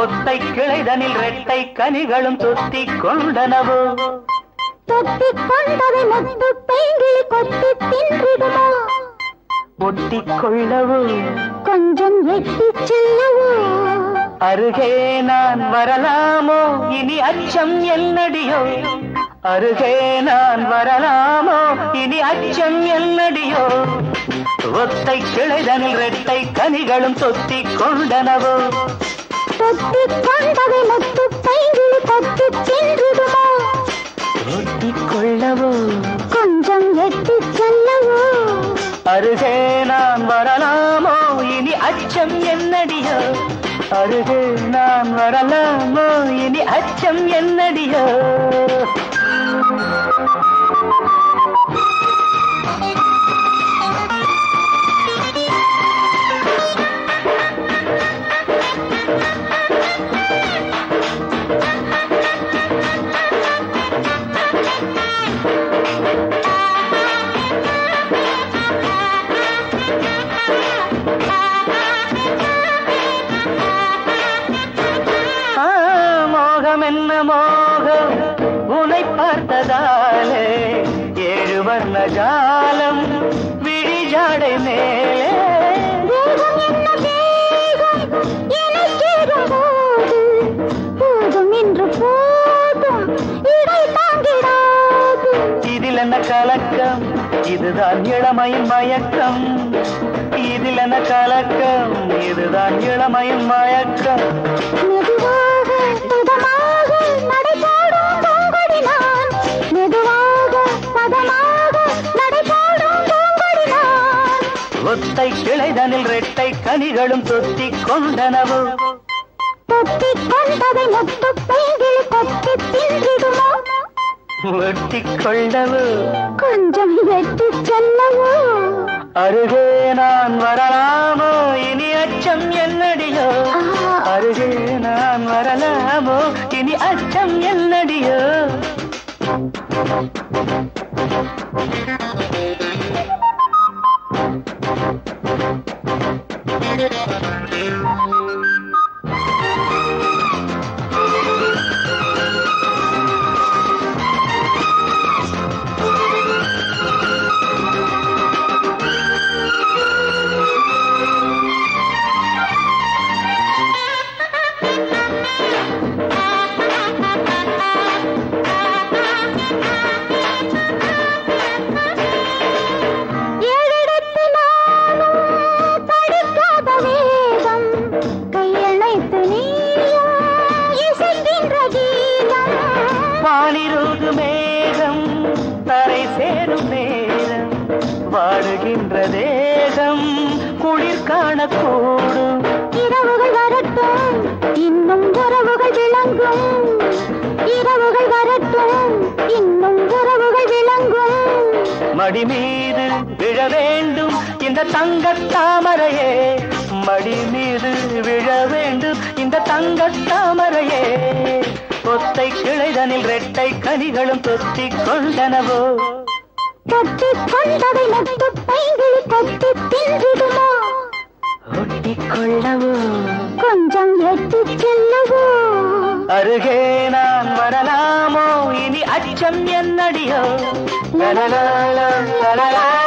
ஒத்தை கிளைதனில் ரெட்டை கனிகளும் தொத்திக் கொண்டனவோ தொத்திக் கொண்டதை முத்து பைங்கிளி கொத்தி தின்றிடுமோ ஒட்டிக் கொள்ளவோ கொஞ்சம் எட்டி செல்லவோ அருகே நான் வரலாமோ இனி அச்சம் என்னடியோ அருகே நான் வரலாமோ இனி அச்சம் என்னடியோ ஒத்தை கிளைதனில் ரெட்டை கனிகளும் தொத்திக் கொண்டனவோ தொத்திக் கொண்டதை முத்து பைங்கிளி கொத்தி தின்றிடுமோ ஒட்டிக் கொள்ளவோ கொஞ்சம் எட்டி செல்லவோ அருகே நான் வரலாமோ இனி அச்சம் என்னடியோ அருகே நான் வரலாமோ இனி அச்சம் என்னடியோ ஆ, மோகம் என்ன மோகம் உனை பார்த்ததாலே ஏழு வர்ண ஜாலம் விழிஜாடை மேலே வேகம் என்ன வேகம் எனச் சேரும்போது போதும் என்று போதும் இடை தாங்கிடாது இதில் என்ன கலக்கம் இதுதான் இளமையின் மயக்கம் இதில் என்ன கலக்கம் இதுதான் இளமையின் மயக்கம் மெதுவாக பதமாக நடைபோடும் பூங்கொடி நான் மெதுவாக பதமாக நடைபோடும் பூங்கொடி நான் ஒத்தை கிளைதனில் ரெட்டை கனிகளும் தொத்திக் கொண்டனவோ தொத்திக் கொண்டதை முத்து பைங்கிளி கொத்தி தின்றிடுமோ ஒட்டிக் கொள்ளவோ கொஞ்சம் எட்டி செல்லவோ அருகே நான் வரலாமோ இனி அச்சம் என்னடியோ அருகே நான் வரலாமோ இனி அச்சம் என்னடியோ ஏழெடுத்து நானும் படிக்காத வேதம் கையணைத்து நீயும் இசைக்கின்ற கீதம் வானிருகு மேகம் தரை சேரும் நேரம் வாடுகின்ற தேகம் குளிர் காணக்கூடும் இரவுகள் வரட்டும் இன்னும் உறவுகள் விளங்கும் இரவுகள் வரட்டும் இன்னும் உறவுகள் விளங்கும் மடி மீது விழ வேண்டும் இந்த தங்கத் தாமரையே மடி மீது விழ வேண்டும் இந்த தங்கத் தாமரையே ஒத்தை கிளைதனில் ரெட்டை கனிகளும் தொத்திக் கொண்டனவோ தொத்திக் கொண்டதை முத்து பைங்கிளி கொத்தி தின்றிடுமோ ஒட்டிக் கொள்ளவோ கொஞ்சம் எட்டி செல்லவோ அருகே நான் வரலாமோ இனி அச்சம் என்னடியோ லலலாலா, லலலா,